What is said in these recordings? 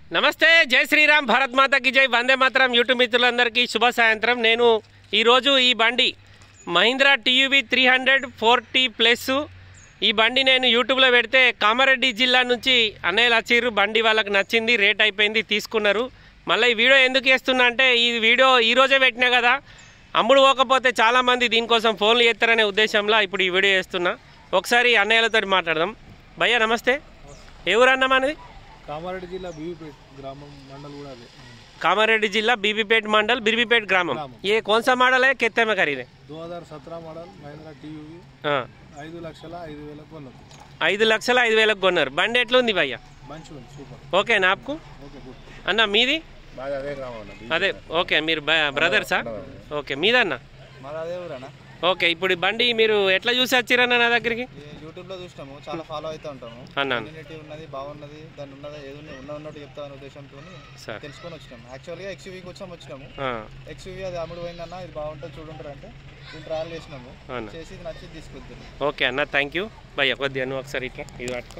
నమస్తే జై శ్రీరామ్ భారత్ మాతకి జై వందే మాతరం యూట్యూబ్ మిత్రులందరికీ శుభ సాయంత్రం నేను ఈరోజు ఈ బండి Mahindra TUV three hundred forty plus ఈ బండి నేను యూట్యూబ్లో పెడితే కామారెడ్డి జిల్లా నుంచి అన్నయ్యలు వచ్చిర్రు బండి వాళ్ళకి నచ్చింది రేట్ అయిపోయింది తీసుకున్నారు మళ్ళీ ఈ వీడియో ఎందుకు వేస్తున్నా అంటే ఈ వీడియో ఈ రోజే పెట్టినా కదా అమ్ముడు పోకపోతే చాలామంది దీనికోసం ఫోన్లు చేస్తారనే ఉద్దేశంలో ఇప్పుడు ఈ వీడియో వేస్తున్నా ఒకసారి అన్నయ్యలతో మాట్లాడదాం భయ్యా నమస్తే ఏ ఊరన్నా మనది కామారెడ్డి జిల్లా బీవీపేట్ గ్రామం మండల్ కూడా అదే कामारेड्डी जिला बीबीपेट मंडल बीबीपेट ग्राम ये कौन सा मॉडल है कितने में खरीदे దో హజార్ సత్రా మోడల్ మహేంద్ర టీయూవీ हाँ, ఐదు లక్షల ఐదు వేలకు కొన్నది ఐదు లక్షల ఐదు వేలకు కొన్నారు బండి ఎట్లుంది భయ్య మంచి ఉంది సూపర్ ఓకేనా ఆప్కు ఓకే గుడ్ అన్న మీది మాది అదే గ్రామం అదే ఓకే మీరు బ్రదర్సా ఓకే మీదన్న మరి అదే ఊరనా ఓకే ఇప్పుడు ఈ బండి మీరు ఎట్లా చూసి వచ్చిరన్న నా దగ్గరికి యూట్యూబ్ లో చూసినాము చాలా ఫాలో అవుతూ ఉంటాము అన్నాను కమ్యూనిటీ ఉన్నది బాగున్నది దాని ఉన్నది ఏది ఉన్నది ఉన్న ఉన్నట్టు చెప్తామనే ఉద్దేశంతో సార్ తెలుసుకొని వచ్చినాము యాక్చువల్గా ఎక్స్యూవీకి వచ్చాము వచ్చినాము ఆ, ఎక్స్యూవీ అది అమ్ముడు పోయిందన్న ఇది బాగుంటుంది చూడుంటారు అంటే దీన్ని ట్రయల్ చేసినాము అవునా చేసి ఇది నచ్చి తీసుకొద్దాం ఓకే అన్న థ్యాంక్ యూ భయ్య కొద్దిగా నువ్వు ఒకసారి ఇట్లా ఇది పట్టుకో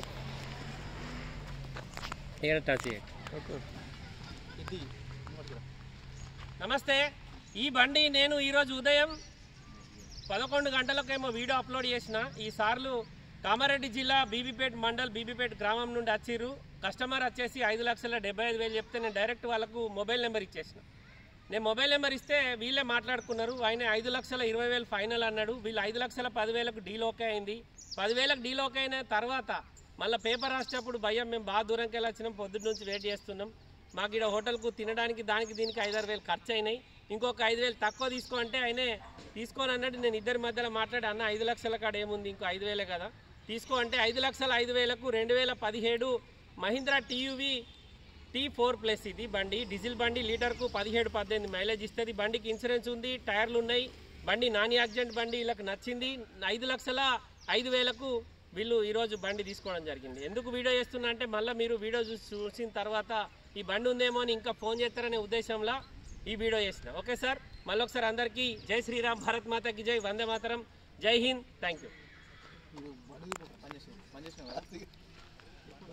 ఇక్కడ టచ్ చేయండి ఇది నమస్తే ఈ బండి నేను ఈరోజు ఉదయం పదకొండు గంటలకేమో వీడియో అప్లోడ్ చేసిన ఈ సార్లు కామారెడ్డి జిల్లా బీబీపేట్ మండల్ బీబీపేట్ గ్రామం నుండి వచ్చిర్రు కస్టమర్ వచ్చేసి ఐదు లక్షల డెబ్బై ఐదు వేలు చెప్తే నేను డైరెక్ట్ వాళ్ళకు మొబైల్ నెంబర్ ఇచ్చేసిన నేను మొబైల్ నెంబర్ ఇస్తే వీళ్ళే మాట్లాడుకున్నారు ఆయన ఐదు లక్షల ఇరవై వేలు ఫైనల్ అన్నాడు వీళ్ళు ఐదు లక్షల పదివేలకు డీల్ ఓకే అయింది పదివేలకు డీల్ ఓకే అయిన తర్వాత మళ్ళీ పేపర్ రాసేటప్పుడు భయం మేము బాగా దూరంకి వెళ్ళి వచ్చినాం పొద్దున్న నుంచి వెయిట్ చేస్తున్నాం మాకు ఇక్కడ హోటల్కు తినడానికి దానికి దీనికి ఐదారు వేలు ఖర్చు అయినాయి ఇంకొక ఐదు వేలు తక్కువ తీసుకో అంటే ఆయనే తీసుకోని అన్నట్టు నేను ఇద్దరి మధ్యలో మాట్లాడి అన్న ఐదు లక్షల కాడ ఏముంది ఇంకో ఐదు వేలే కదా తీసుకో అంటే ఐదు లక్షల ఐదు వేలకు రెండు వేల పదిహేడు Mahindra TUV T four plus ఇది బండి డీజిల్ బండి లీటర్కు పదిహేడు పద్దెనిమిది మైలేజ్ ఇస్తుంది బండికి ఇన్సూరెన్స్ ఉంది టైర్లు ఉన్నాయి బండి నాన్ యాక్సిడెంట్ బండి వీళ్ళకి నచ్చింది ఐదు లక్షల ఐదు వేలకు వీళ్ళు ఈరోజు బండి తీసుకోవడం జరిగింది ఎందుకు వీడియో చేస్తున్నా అంటే మళ్ళీ మీరు వీడియో చూసి చూసిన తర్వాత ఈ బండి ఉందేమో అని ఇంకా ఫోన్ చేస్తారనే ఉద్దేశంలో ఈ వీడియో చేసిన ఓకే సార్ మళ్ళీ ఒకసారి అందరికీ జై శ్రీరామ్ భారత్ మాతకి జై వందే మాతరం జై హింద్ థ్యాంక్ యూ పనిచేసినాం పనిచేసినాం కదా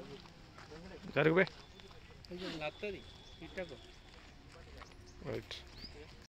జరుగుబే నత్తది ఇట్టకు రైట్